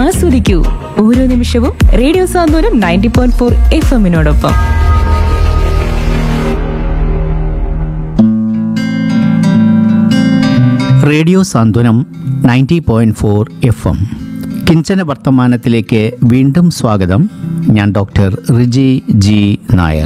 ആസ്വദിക്കൂ ഓരോ നിമിഷവും radio Santhwanam ninety point four F എമ്മിനോടൊപ്പം radio Santhwanam ninety point four F M കിഞ്ചന വർത്തമാനത്തിലേക്ക് വീണ്ടും സ്വാഗതം ഞാൻ ഡോക്ടർ റിജി ജി നായർ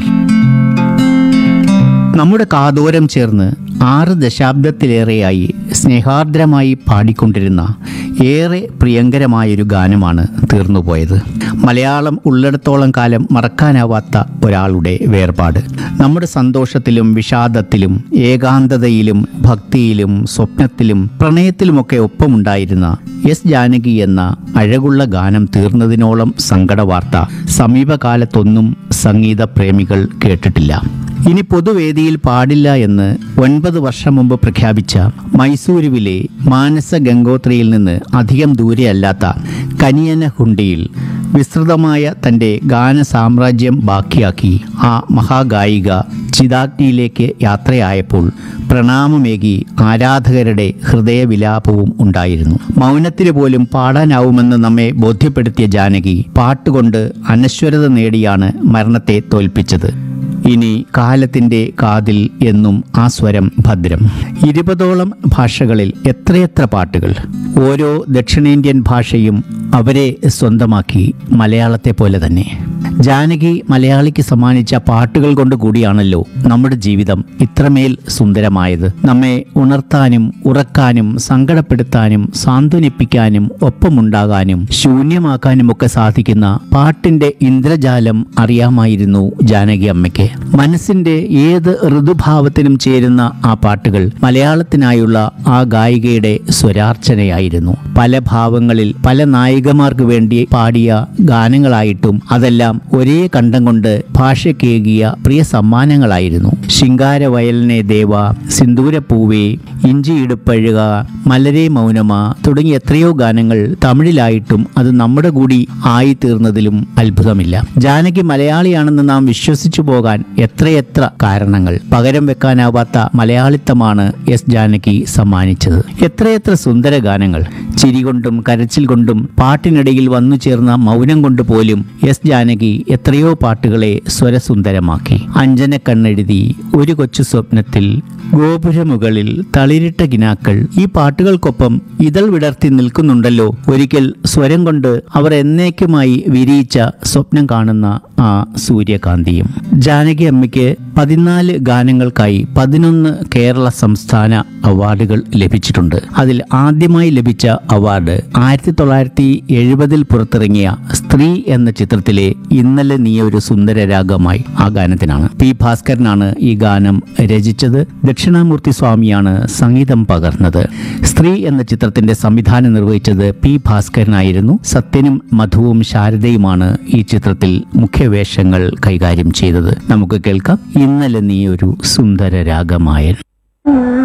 നമ്മുടെ കാതോരം ചേർന്ന് ആറ് ദശാബ്ദത്തിലേറെയായി സ്നേഹാർദ്രമായി പാടിക്കൊണ്ടിരുന്ന ഏറെ പ്രിയങ്കരമായൊരു ഗാനമാണ് തീർന്നുപോയത് മലയാളം ഉള്ളിടത്തോളം കാലം മറക്കാനാവാത്ത ഒരാളുടെ വേർപാട് നമ്മുടെ സന്തോഷത്തിലും വിഷാദത്തിലും ഏകാന്തതയിലും ഭക്തിയിലും സ്വപ്നത്തിലും പ്രണയത്തിലുമൊക്കെ ഒപ്പമുണ്ടായിരുന്ന എസ് ജാനകി എന്ന അഴകുള്ള ഗാനം തീർന്നതിനോളം സങ്കടവാർത്ത സമീപകാലത്തൊന്നും സംഗീത പ്രേമികൾ കേട്ടിട്ടില്ല ഇനി പൊതുവേദിയിൽ പാടില്ല എന്ന് ഒൻപത് വർഷം മുമ്പ് പ്രഖ്യാപിച്ച മൈസൂരുവിലെ മാനസ ഗംഗോത്രിയിൽ നിന്ന് അധികം ദൂരെയല്ലാത്ത കനിയനഹുണ്ടിയിൽ വിസ്തൃതമായ തൻ്റെ ഗാന സാമ്രാജ്യം ബാക്കിയാക്കി ആ മഹാഗായിക ചിതാഗ്നിയിലേക്ക് യാത്രയായപ്പോൾ പ്രണാമമേകി ആരാധകരുടെ ഹൃദയവിലാപവും ഉണ്ടായിരുന്നു മൗനത്തിന് പോലും പാടാനാവുമെന്ന് നമ്മെ ബോധ്യപ്പെടുത്തിയ ജാനകി പാട്ടുകൊണ്ട് അനശ്വരത നേടിയാണ് മരണത്തെ തോൽപ്പിച്ചത് ഇനി കാലത്തിൻ്റെ കാതിൽ എന്നും ആ സ്വരം ഭദ്രം ഇരുപതോളം ഭാഷകളിൽ എത്രയെത്ര പാട്ടുകൾ ഓരോ ദക്ഷിണേന്ത്യൻ ഭാഷയും അവരെ സ്വന്തമാക്കി മലയാളത്തെ പോലെ തന്നെ ജാനകി മലയാളിക്ക് സമ്മാനിച്ച പാട്ടുകൾ കൊണ്ട് കൂടിയാണല്ലോ നമ്മുടെ ജീവിതം ഇത്രമേൽ സുന്ദരമായത് നമ്മെ ഉണർത്താനും ഉറക്കാനും സങ്കടപ്പെടുത്താനും സാന്ത്വനിപ്പിക്കാനും ഒപ്പമുണ്ടാകാനും ശൂന്യമാക്കാനും ഒക്കെ സാധിക്കുന്ന പാട്ടിന്റെ ഇന്ദ്രജാലം അറിയാമായിരുന്നു ജാനകി അമ്മയ്ക്ക് മനസ്സിന്റെ ഏത് ഋതുഭാവത്തിനും ചേരുന്ന ആ പാട്ടുകൾ മലയാളത്തിനായുള്ള ആ ഗായികയുടെ സ്വരാർച്ചനയായിരുന്നു പല ഭാവങ്ങളിൽ പല നായികമാർക്ക് വേണ്ടി പാടിയ ഗാനങ്ങളായിട്ടും അതെല്ലാം ഒരേ കണ്ടം കൊണ്ട് ഭാഷക്കേകിയ പ്രിയ സമ്മാനങ്ങളായിരുന്നു ശിങ്കാരവയലിനെ ദേവ സിന്ദൂരപ്പൂവേ ഇഞ്ചിയിടുപ്പഴുക മലരെ മൗനമ തുടങ്ങിയ എത്രയോ ഗാനങ്ങൾ തമിഴിലായിട്ടും അത് നമ്മുടെ കൂടി ആയി തീർന്നതിലും അത്ഭുതമില്ല ജാനകി മലയാളിയാണെന്ന് നാം വിശ്വസിച്ചു പോകാൻ എത്രയെത്ര കാരണങ്ങൾ പകരം വെക്കാനാവാത്ത മലയാളിത്തമാണ് എസ് ജാനകി സമ്മാനിച്ചത് എത്രയെത്ര സുന്ദര ഗാനങ്ങൾ ചിരി കൊണ്ടും കരച്ചിൽ കൊണ്ടും പാട്ടിനിടയിൽ വന്നു ചേർന്ന മൗനം കൊണ്ട് പോലും എസ് ജാനകി എത്രയോ പാട്ടുകളെ സ്വരസുന്ദരമാക്കി അഞ്ജന കണ്ണെഴുതി ഒരു കൊച്ചു സ്വപ്നത്തിൽ ഗോപുരമുകളിൽ തളിരിട്ട കിനാക്കൾ ഈ പാട്ടുകൾക്കൊപ്പം ഇതൾ വിടർത്തി നിൽക്കുന്നുണ്ടല്ലോ ഒരിക്കൽ സ്വരം കൊണ്ട് അവർ എന്നേക്കുമായി വിരിയിച്ച സ്വപ്നം കാണുന്ന ആ സൂര്യകാന്തിയും ജാനകി അമ്മയ്ക്ക് പതിനാല് ഗാനങ്ങൾക്കായി പതിനൊന്ന് കേരള സംസ്ഥാന അവാർഡുകൾ ലഭിച്ചിട്ടുണ്ട് അതിൽ ആദ്യമായി ലഭിച്ച അവാർഡ് ആയിരത്തി തൊള്ളായിരത്തി എഴുപതിൽ പുറത്തിറങ്ങിയ സ്ത്രീ എന്ന ചിത്രത്തിലെ ഇന്നലെ നീ ഒരു സുന്ദര രാഗമായി ആ ഗാനത്തിനാണ് പി ഭാസ്കരനാണ് ഈ ഗാനം രചിച്ചത് ദക്ഷിണാമൂർത്തി സ്വാമിയാണ് സംഗീതം പകർന്നത് സ്ത്രീ എന്ന ചിത്രത്തിന്റെ സംവിധാനം നിർവഹിച്ചത് പി ഭാസ്കരനായിരുന്നു സത്യനും മധുവും ശാരദയുമാണ് ഈ ചിത്രത്തിൽ മുഖ്യവേഷങ്ങൾ കൈകാര്യം ചെയ്തത് നമുക്ക് കേൾക്കാം ഇന്നലെ നീ ഒരു സുന്ദര രാഗമായൻ